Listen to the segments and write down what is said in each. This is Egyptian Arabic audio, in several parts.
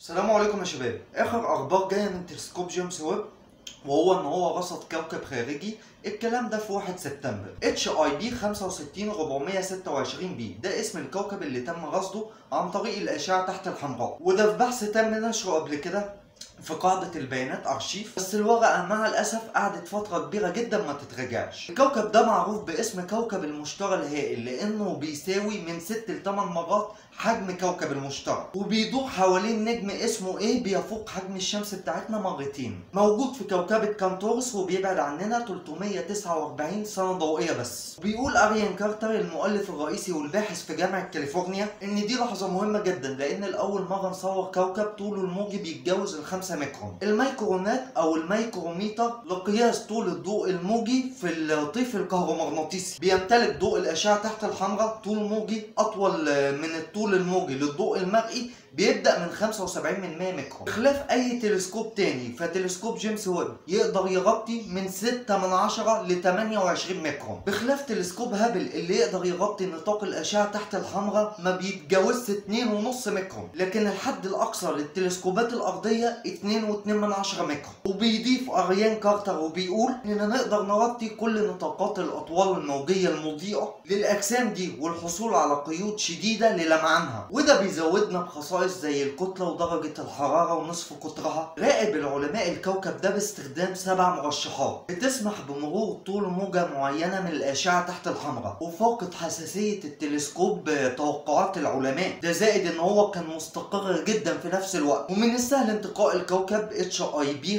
السلام عليكم يا شباب اخر اخبار جايه من تلسكوب جيمس ويب وهو ان هو رصد كوكب خارجي الكلام ده في 1 سبتمبر اتش اي بي 65426 بي ده اسم الكوكب اللي تم رصده عن طريق الاشعه تحت الحمراء وده في بحث تم نشره قبل كده في قاعدة البيانات أرشيف بس الورقة مع الأسف قعدت فترة كبيرة جدا ما تترجعش الكوكب ده معروف باسم كوكب المشتري الهائل لأنه بيساوي من 6 ل 8 مرات حجم كوكب المشتري وبيدور حوالين نجم اسمه ايه بيفوق حجم الشمس بتاعتنا مرتين موجود في كوكبة كانتورس وبيبعد عننا 349 سنة ضوئية بس بيقول اريان كارتر المؤلف الرئيسي والباحث في جامعة كاليفورنيا ان دي لحظة مهمة جدا لان الاول مرة نصور كوكب طوله الموجي بيتجاوز ال 5 ميكرون الميكرونات او الميكروميتر لقياس طول الضوء الموجي في الطيف الكهرومغناطيسي بيمتلك ضوء الاشعة تحت الحمراء طول موجي اطول من الطول الموجي للضوء المرئي بيبدا من 75 من 100 ميكرون بخلاف اي تلسكوب تاني فتلسكوب جيمس ويب يقدر يغطي من 6 من 10 ل 28 ميكرون بخلاف تلسكوب هابل اللي يقدر يغطي نطاق الاشعه تحت الحمراء ما بيتجاوزش 2.5 ميكرون لكن الحد الاقصى للتلسكوبات الارضيه 2.2 من 10 ميكرون وبيضيف اريان كارتر وبيقول اننا نقدر نغطي كل نطاقات الاطوال الموجيه المضيئه للاجسام دي والحصول على قيود شديده للمعانها وده بيزودنا بخصائص خصائص زي الكتلة ودرجة الحرارة ونصف قطرها راقب العلماء الكوكب ده باستخدام سبع مرشحات بتسمح بمرور طول موجة معينة من الأشعة تحت الحمراء وفاقد حساسية التلسكوب بتوقعات العلماء ده زائد ان هو كان مستقر جدا في نفس الوقت ومن السهل انتقاء الكوكب اتش اي بي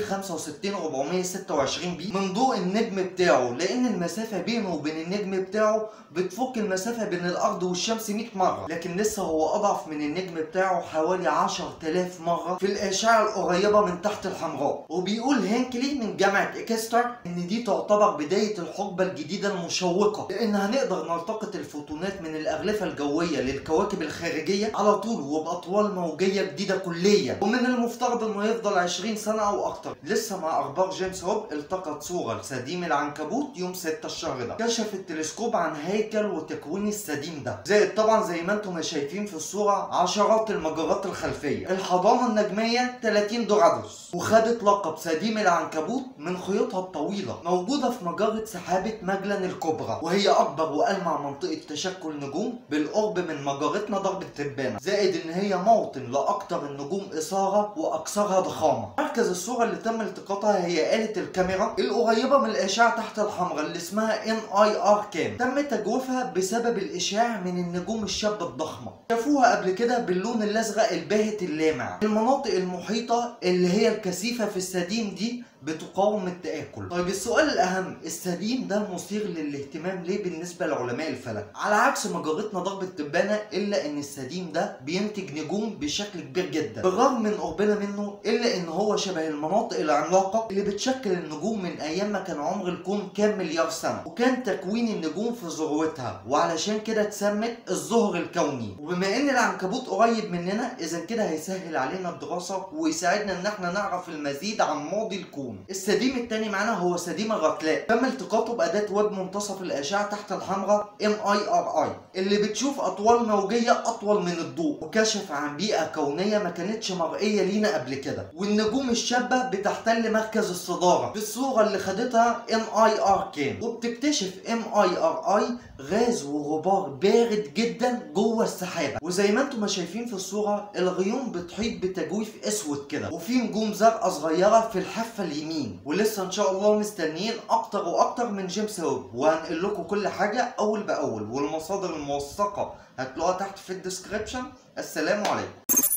65426 بي من ضوء النجم بتاعه لان المسافة بينه وبين النجم بتاعه بتفك المسافة بين الارض والشمس 100 مرة لكن لسه هو اضعف من النجم بتاعه حوالي 10000 مرة في الأشعة القريبة من تحت الحمراء وبيقول هينكلي من جامعة إكستر إن دي تعتبر بداية الحقبة الجديدة المشوقة لأن هنقدر نلتقط الفوتونات من الأغلفة الجوية للكواكب الخارجية على طول وبأطوال موجية جديدة كليا ومن المفترض إنه يفضل 20 سنة أو أكتر لسه مع أخبار جيمس هوب التقط صورة لسديم العنكبوت يوم 6 الشهر ده كشف التلسكوب عن هيكل وتكوين السديم ده زائد طبعا زي ما انتم شايفين في الصورة عشرات المجرات الخلفية الحضانة النجمية 30 دورادوس وخدت لقب سديم العنكبوت من خيوطها الطويلة موجودة في مجرة سحابة مجلن الكبرى وهي أكبر وألمع منطقة تشكل نجوم بالقرب من مجرتنا ضرب التبانة زائد إن هي موطن لأكثر النجوم إثارة وأكثرها ضخامة مركز الصورة اللي تم التقاطها هي آلة الكاميرا القريبة من الأشعة تحت الحمراء اللي اسمها NIR كام تم تجويفها بسبب الإشعاع من النجوم الشابة الضخمة شافوها قبل كده باللون الأزرق الباهت اللامع المناطق المحيطة اللي هي الكثيفة في السديم دي بتقاوم التآكل طيب السؤال الأهم السديم ده مثير للاهتمام ليه بالنسبة لعلماء الفلك على عكس مجرتنا ضرب التبانة إلا إن السديم ده بينتج نجوم بشكل كبير جدا بالرغم من قربنا منه إلا إن هو شبه المناطق العملاقة اللي بتشكل النجوم من أيام ما كان عمر الكون كام مليار سنة وكان تكوين النجوم في ذروتها وعلشان كده اتسمت الظهر الكوني وبما إن العنكبوت قريب مننا إذا كده هيسهل علينا الدراسة ويساعدنا إن احنا نعرف المزيد عن ماضي الكون السديم التاني معانا هو سديم الركلاء تم التقاطه بأداة ويب منتصف الأشعة تحت الحمراء MIRI اللي بتشوف أطوال موجية أطول من الضوء وكشف عن بيئة كونية ما كانتش مرئية لينا قبل كده والنجوم الشابة بتحتل مركز الصدارة في الصورة اللي خدتها MIR كام وبتكتشف MIRI غاز وغبار بارد جدا جوه السحابة وزي ما انتم شايفين في الصورة الغيوم بتحيط بتجويف اسود كده وفي نجوم زرقاء صغيرة في الحافة اليمين ولسه ان شاء الله مستنيين اكتر واكتر من جيمس ويب وهنقل لكم كل حاجة اول باول والمصادر الموثقة هتلاقوها تحت في الديسكريبشن السلام عليكم